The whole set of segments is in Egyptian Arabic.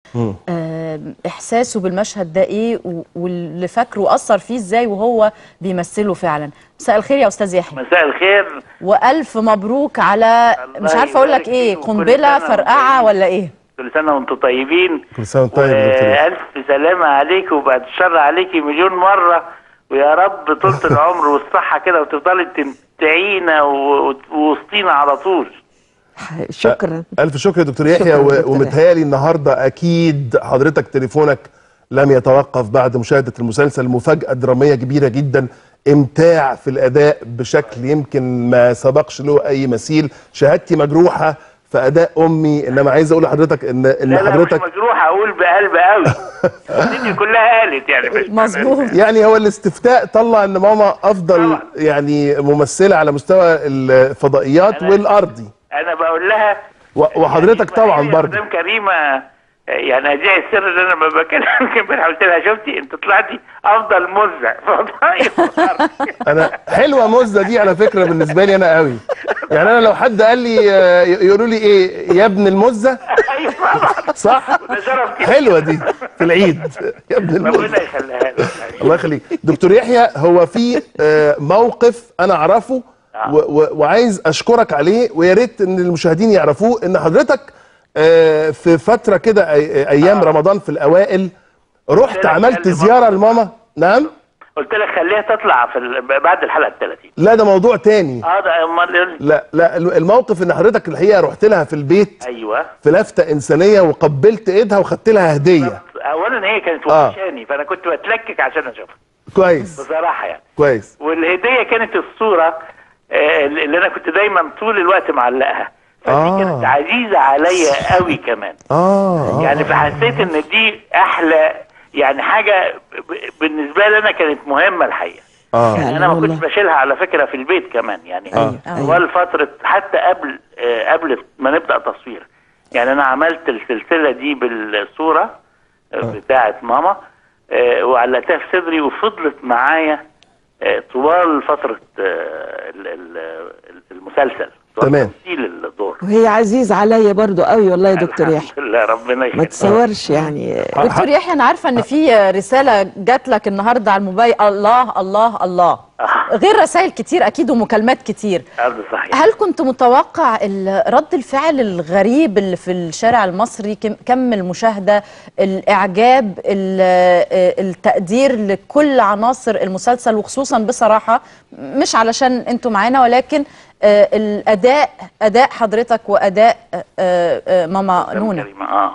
آه، احساسه بالمشهد ده ايه و- واللي فاكره واثر فيه ازاي وهو بيمثله فعلا مساء الخير يا استاذ يحيى مساء الخير والف مبروك على الله مش عارفه اقول لك يبارك ايه فيك وكل قنبله سنة فرقعه وانتم ولا ايه كل سنه وانتم طيبين كل سنه وانت طيب يا دكتور يحيى. والف سلامه عليك وبعد الشر عليكي مليون مره ويا رب طولة العمر والصحه كده وتفضلي تمتعينا و- ووسطينا على طول شكرا الف شكر يا دكتور يحيى شكراً و- دكتور ومتهيألي النهارده اكيد حضرتك تليفونك لم يتوقف بعد مشاهده المسلسل مفاجاه دراميه كبيره جدا امتاع في الاداء بشكل يمكن ما سبقش له اي مثيل شهادتي مجروحه في اداء امي انما عايز اقول لحضرتك ان ان لا لا مش حضرتك مجروح اقول بقلب قوي الدنيا كلها قالت يعني مش مظبوط يعني هو الاستفتاء طلع ان ماما افضل طبعا. يعني ممثله على مستوى الفضائيات أنا- والارضي انا بقول لها و- وحضرتك يعني طبعا يا برضه مدام كريمه يعني هذه السر اللي انا لما بكلمك امبارح قلت لها شفتي انت طلعتي افضل مذيع فضائي انا حلوه مزه دي على فكره بالنسبه لي انا قوي يعني انا لو حد قال لي آه، يقولوا لي ايه يا ابن المزه ايوه طبعا صح ده شرف كبير حلوه دي في العيد يا ابن المزه ربنا يخليها لك الله يخليك دكتور يحيى هو في آه، موقف انا اعرفه و- و- وعايز اشكرك عليه ويا ريت ان المشاهدين يعرفوه ان حضرتك آه، في فتره كده أي- ايام رمضان في الاوائل رحت لك عملت قلبي زياره مرة. لماما نعم قلت لك خليها تطلع في ال... بعد الحلقه ال 30 لا ده موضوع تاني اه ده امال يقول لي لا لا الموقف ان حضرتك الحقيقه رحت لها في البيت ايوه في لفته انسانيه وقبلت ايدها وخدت لها هديه اولا هي كانت آه. وحشاني فانا كنت بتلكك عشان اشوفها كويس بصراحه يعني كويس والهديه كانت الصوره آه، اللي انا كنت دايما طول الوقت معلقها فدي آه. كانت عزيزه عليا قوي كمان اه يعني فحسيت ان دي احلى يعني حاجه ب- بالنسبه لي انا كانت مهمه الحقيقه اه يعني انا ما والله. كنتش بشيلها على فكره في البيت كمان يعني أيوة، طوال فتره حتى قبل آه، قبل ما نبدا تصوير يعني انا عملت السلسله دي بالصوره آه، بتاعه ماما آه، وعلقتها في صدري وفضلت معايا آه، طوال فتره آه، ال- ال- المسلسل طوال تمام. تمثيل الدور وهي عزيز عليا برضو قوي والله يا دكتور يحيى الحمد لله ربنا ما يخليك تصورش يعني دكتور يحيى انا عارفه ان في رساله جات لك النهارده على الموبايل الله الله الله غير رسائل كتير اكيد ومكالمات كتير هذا صحيح هل كنت متوقع ال- رد الفعل الغريب اللي في الشارع المصري كم- كم المشاهدة الإعجاب ال- آه، التقدير لكل عناصر المسلسل وخصوصا بصراحة مش علشان انتوا معانا ولكن آه، الأداء أداء حضرتك وأداء آه، آه، ماما مدام نونا كريمة، اه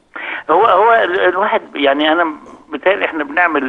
هو هو ال- الواحد يعني انا بتهيألي احنا بنعمل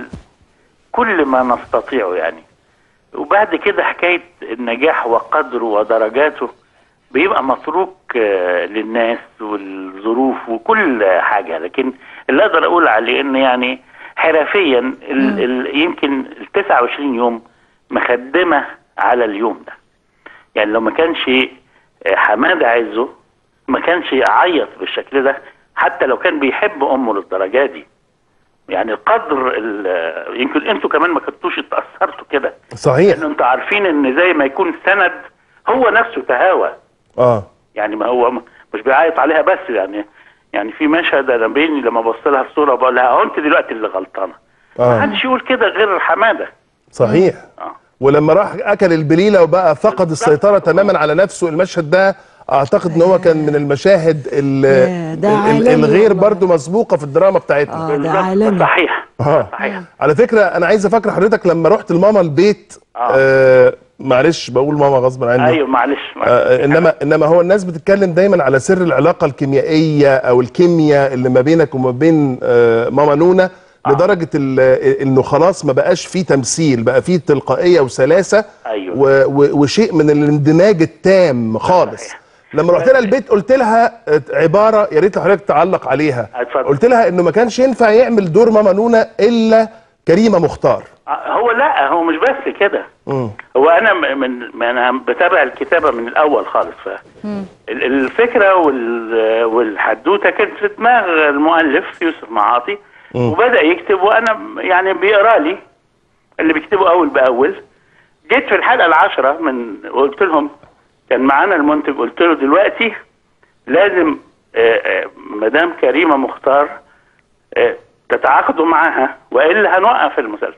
كل ما نستطيعه يعني وبعد كده حكايه النجاح وقدره ودرجاته بيبقى متروك آه، للناس والظروف وكل حاجه لكن اللي اقدر اقول عليه ان يعني حرفيا ال ال يمكن ال 29 يوم مخدمه على اليوم ده يعني لو ما كانش آه، حماده عزه ما كانش يعيط بالشكل ده حتى لو كان بيحب امه للدرجه دي يعني قدر ال- يمكن انتوا كمان ما كنتوش اتاثرتوا كده صحيح لان انتوا عارفين ان زي ما يكون سند هو نفسه تهاوى اه يعني ما هو م- مش بيعيط عليها بس يعني يعني في مشهد انا بيني لما بص لها الصوره بقول لها هو انت دلوقتي اللي غلطانه ما اه حدش يقول كده غير حماده صحيح اه ولما راح اكل البليله وبقى فقد السيطره تماما على نفسه المشهد ده اعتقد ان هو كان من المشاهد ال- يا ده ال- ال- عالمي الغير والله. برضو مسبوقه في الدراما بتاعتنا اه ده بالظبط، عالمي صحيح اه صحيح على فكره انا عايز افكر حضرتك لما رحت لماما البيت آه. آه معلش بقول ماما غصب عني ايوه معلش معلش. آه انما انما هو الناس بتتكلم دايما على سر العلاقه الكيميائيه او الكيمياء اللي ما بينك وما بين آه ماما نونا لدرجه ال- انه خلاص ما بقاش فيه تمثيل بقى فيه تلقائيه وسلاسه أيوة. و و وشيء من الاندماج التام خالص صحيح. لما رحت لها البيت قلت لها آه، عباره يا ريت حضرتك تعلق عليها اتفضل. قلت لها انه ما كانش ينفع يعمل دور ماما نونا الا كريمه مختار آه، هو لا هو مش بس كده مم. هو انا م- من ما انا بتابع الكتابه من الاول خالص ف ال- الفكره وال- والحدوته كانت في دماغ المؤلف يوسف معاطي وبدا يكتب وانا يعني بيقرا لي اللي بيكتبه اول باول جيت في الحلقه العاشره من قلت لهم كان معانا المنتج قلت له دلوقتي لازم آه، آه، مدام كريمه مختار آه، تتعاقدوا معاها والا هنوقف المسلسل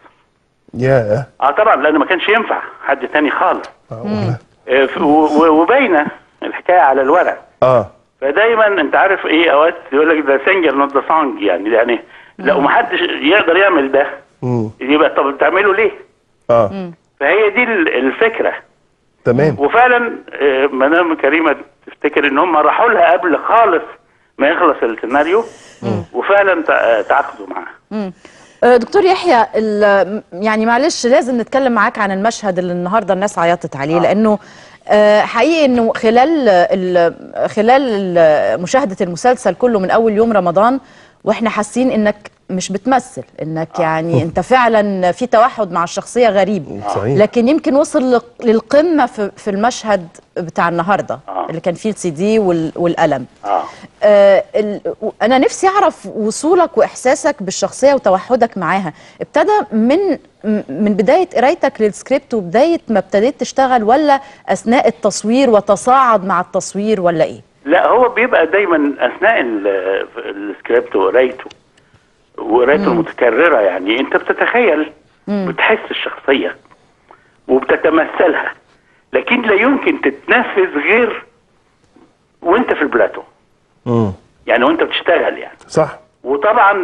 ياه اه طبعا لان ما كانش ينفع حد تاني خالص معقولة. آه، ف- و- و- وباينه الحكايه على الورق اه فدايما انت عارف ايه اوقات يقول لك ده سنجل نوت ذا سونج يعني يعني لو ما حدش يقدر يعمل ده مم. يبقى طب بتعمله ليه؟ اه فهي دي ال- الفكره تمام وفعلا آه، مدام كريمه تفتكر ان هم راحوا لها قبل خالص ما يخلص السيناريو وفعلا تع- تعاقدوا معاها آه، دكتور يحيى ال- يعني معلش لازم نتكلم معاك عن المشهد اللي النهارده الناس عيطت عليه لانه آه، حقيقي انه خلال ال- خلال ال- مشاهده المسلسل كله من اول يوم رمضان واحنا حاسين انك مش بتمثل انك يعني انت فعلا في توحد مع الشخصيه غريب صحيح. لكن يمكن وصل لق- للقمه في في المشهد بتاع النهارده آه. اللي كان فيه السي دي وال- والقلم اه آه ال- و- انا نفسي اعرف وصولك واحساسك بالشخصيه وتوحدك معاها ابتدى من م- من بدايه قرايتك للسكريبت وبدايه ما ابتديت تشتغل ولا اثناء التصوير وتصاعد مع التصوير ولا ايه لا هو بيبقى دايما اثناء ال- السكريبت وقرايته وقرايته المتكرره يعني انت بتتخيل بتحس الشخصيه وبتتمثلها لكن لا يمكن تتنفذ غير وانت في البلاتو مم. يعني وانت بتشتغل يعني صح وطبعا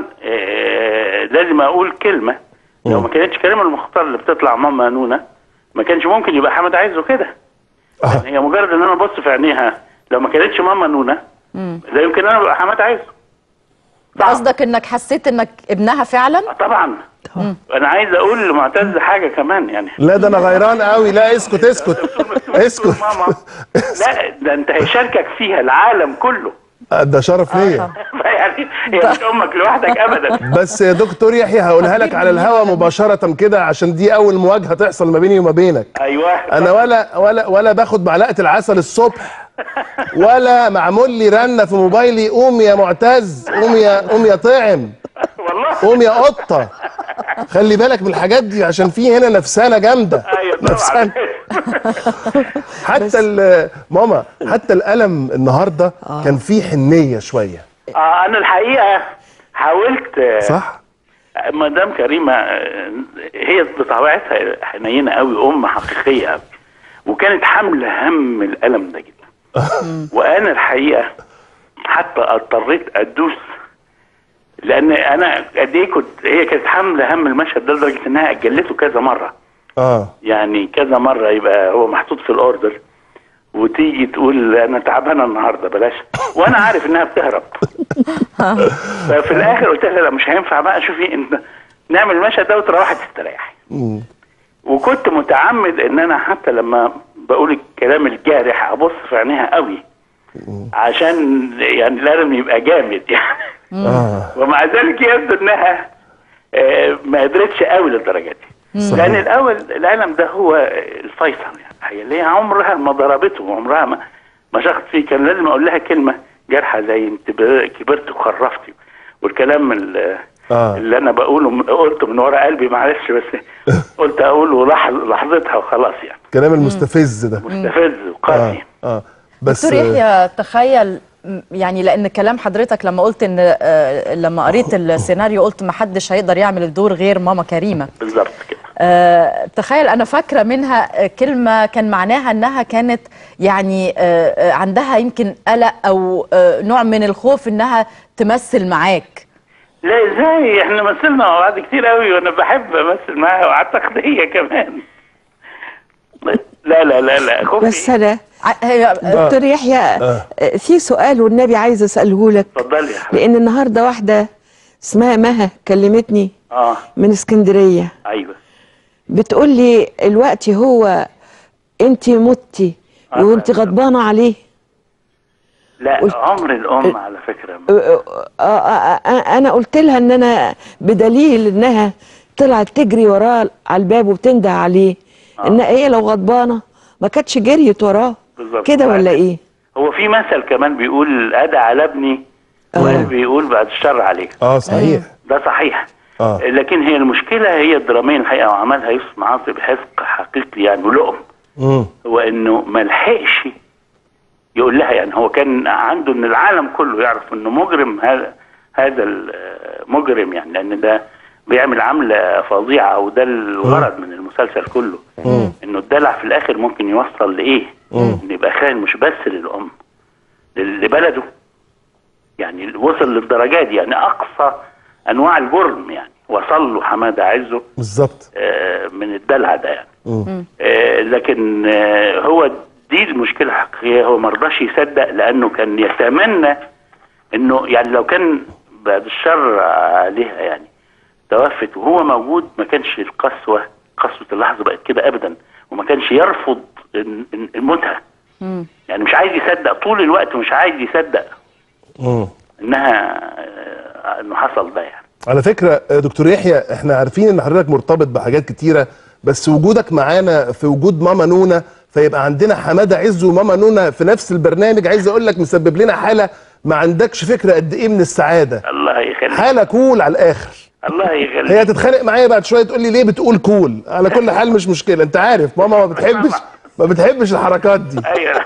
آه لازم اقول كلمه لو ما كانتش كريمه المختار اللي بتطلع ماما نونا ما كانش ممكن يبقى حمد عايزه كده آه. هي مجرد ان انا ابص في عينيها لو ما كانتش ماما نونا لا يمكن انا ابقى حماد عايزه طبعاً. قصدك انك حسيت انك ابنها فعلا آه، طبعا انا عايز اقول لمعتز حاجه كمان يعني لا ده انا غيران قوي لا اسكت اسكت اسكت ماما لا ده انت هيشاركك فيها العالم كله ده شرف ليا يعني هي مش امك لوحدك ابدا بس يا دكتور يحيى هقولها لك على الهوا مباشرة كده عشان دي أول مواجهة تحصل ما بيني وما بينك ايوه أنا ولا ولا ولا باخد معلقة العسل الصبح ولا معمول لي رنة في موبايلي قوم يا معتز قوم يا قوم يا طعم والله قوم يا قطة خلي بالك من الحاجات دي عشان في هنا نفسانة جامدة ايوه طبعا نفسانة حتى ال- ماما حتى القلم النهارده كان فيه حنية شوية آه انا الحقيقه حاولت آه، صح؟ مدام كريمه آه، هي بطبيعتها حنينه قوي ام حقيقيه قوي وكانت حامله هم الالم ده جدا وانا الحقيقه حتى اضطريت ادوس لان انا قد ايه كنت هي كانت حامله هم المشهد ده لدرجه انها اجلته كذا مره اه يعني كذا مره يبقى هو محطوط في الاوردر وتيجي تقول انا تعبانه النهارده بلاش وانا عارف انها بتهرب ففي الاخر قلت لها لا مش هينفع بقى شوفي انت نعمل المشهد ده وتروحي تستريحي مم. وكنت متعمد ان انا حتى لما بقول الكلام الجارح ابص في عينيها قوي عشان يعني لازم يبقى جامد يعني اه ومع ذلك يبدو انها آه، ما قدرتش قوي للدرجه دي صحيح. لان الاول العالم ده هو الفيصل يعني هي اللي هي عمرها ما ضربته وعمرها ما ما شخص فيه كان لازم اقول لها كلمه جارحه زي انت ب- كبرت وخرفتي والكلام ال- آه. اللي انا بقوله من- قلته من ورا قلبي معلش بس قلت اقوله لح- لحظتها وخلاص يعني الكلام المستفز ده مستفز اه وقاسي اه بس دكتور يحيى تخيل م- يعني لان كلام حضرتك لما قلت ان آه، لما قريت السيناريو قلت ما حدش هيقدر يعمل الدور غير ماما كريمه بالظبط كده آه، تخيل انا فاكره منها آه، كلمه كان معناها انها كانت يعني آه، آه، عندها يمكن قلق او آه، نوع من الخوف انها تمثل معاك لا ازاي احنا مثلنا مع بعض كتير قوي وانا بحب امثل معاها واعتقد هي كمان لا لا لا لا خوفي بس انا ع- هي دكتور يحيى آه. آه، في سؤال والنبي عايز اساله لك اتفضلي يا حبيبي لان النهارده واحده اسمها مها كلمتني اه من اسكندريه ايوه بتقول لي الوقت هو انت متي آه. وانت غضبانه عليه لا قلت- عمر الام على فكره آه، آه، آه، آه، انا قلت لها ان انا بدليل انها طلعت تجري وراه على الباب وبتنده عليه ان هي لو غضبانه ما كانتش جريت وراه بالظبط. كده ولا ايه هو في مثل كمان بيقول ادى على ابني وقلبي يقول بعد الشر عليك اه صحيح ده صحيح اه لكن هي المشكله هي الدراميه الحقيقه وعملها يوسف معاطي بحزق حقيقي يعني ولقم امم هو انه ما لحقش يقول لها يعني هو كان عنده ان العالم كله يعرف انه مجرم هذا هذا ال- مجرم يعني لان ده بيعمل عمله فظيعه وده الغرض من المسلسل كله انه الدلع في الاخر ممكن يوصل لايه؟ انه يبقى خاين مش بس للام لل- لبلده يعني وصل للدرجه دي يعني اقصى انواع الجرم يعني وصل له حماده عزه بالظبط آه، من الدلع ده يعني آه، لكن آه، هو دي المشكله الحقيقيه هو ما رضاش يصدق لانه كان يتمنى انه يعني لو كان بعد الشر عليها يعني توفت وهو موجود ما كانش القسوه قسوه اللحظه بقت كده ابدا وما كانش يرفض إن- إن- موتها يعني مش عايز يصدق طول الوقت مش عايز يصدق مم. انها آه، انه حصل ده يعني على فكرة آه، دكتور يحيى احنا عارفين ان حضرتك مرتبط بحاجات كتيرة بس وجودك معانا في وجود ماما نونا فيبقى عندنا حمادة عز وماما نونا في نفس البرنامج عايز اقول لك مسبب لنا حالة ما عندكش فكرة قد ايه من السعادة الله يخليك حالة كول على الاخر الله يخليك هي هتتخانق معايا بعد شوية تقول لي ليه بتقول كول على كل حال مش مشكلة انت عارف ماما ما بتحبش ما بتحبش الحركات دي ايوه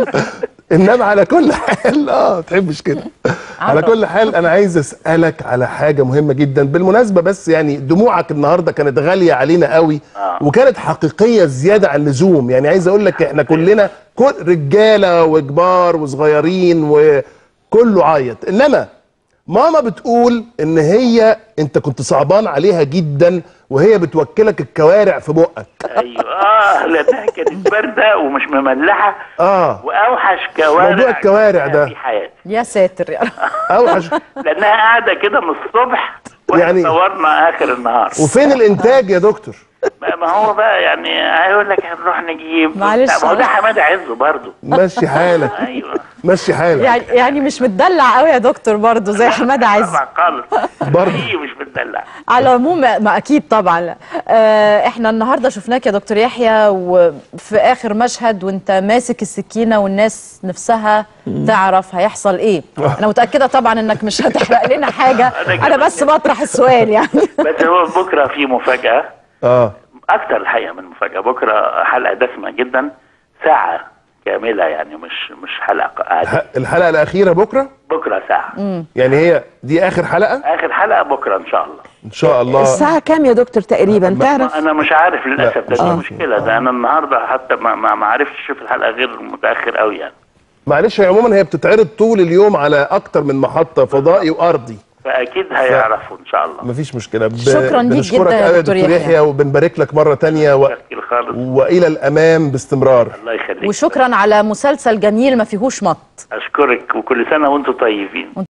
انما على كل حال اه ما تحبش كده على كل حال انا عايز اسالك على حاجه مهمه جدا بالمناسبه بس يعني دموعك النهارده كانت غاليه علينا قوي آه. وكانت حقيقيه زياده عن اللزوم يعني عايز اقول لك احنا كلنا كل رجاله وكبار وصغيرين وكله عيط انما ماما بتقول ان هي انت كنت صعبان عليها جدا وهي بتوكلك الكوارع في بقك ايوه اه لانها كانت بارده ومش مملحه اه واوحش كوارع موضوع الكوارع ده. في حياتي يا ساتر يا رب اوحش لانها قاعده كده من الصبح واحنا يعني- صورنا اخر النهار وفين الانتاج يا دكتور ما ما هو بقى يعني هيقول لك هنروح نجيب معلش. ما هو ده حماده عزه برضه مشي حالك ايوه مشي حالك يعني يعني مش متدلع قوي يا دكتور برضه زي حماده عز طبعا خالص برضه. هي مش بتدلع على العموم ما اكيد طبعا آه، احنا النهارده شفناك يا دكتور يحيى وفي اخر مشهد وانت ماسك السكينه والناس نفسها تعرف هيحصل ايه انا متاكده طبعا انك مش هتحرق لنا حاجه انا بس بطرح السؤال يعني بس هو بكره في مفاجاه اه اكتر الحقيقه من مفاجاه بكره حلقه دسمه جدا ساعه كامله يعني مش مش حلقه عاديه ح- الحلقه الاخيره بكره بكره ساعه يعني هي دي اخر حلقه اخر حلقه بكره ان شاء الله ان شاء الله الساعة كام يا دكتور تقريبا تعرف انا مش عارف للاسف ده آه. دي مشكله ده انا النهارده حتى ما ما ما عرفتش اشوف الحلقه غير متاخر قوي يعني معلش هي عموما هي بتتعرض طول اليوم على اكتر من محطه فضائي وارضي فاكيد هيعرفوا ان شاء الله مفيش مشكله ب... شكراً ليك بنشكرك جداً يا قوي يا دكتور دكتور يحيى. يحيى وبنبارك لك مره تانية و... تشكيل خالص والى الامام باستمرار الله يخليك وشكرا على مسلسل جميل ما فيهوش مط اشكرك وكل سنه وانتم طيبين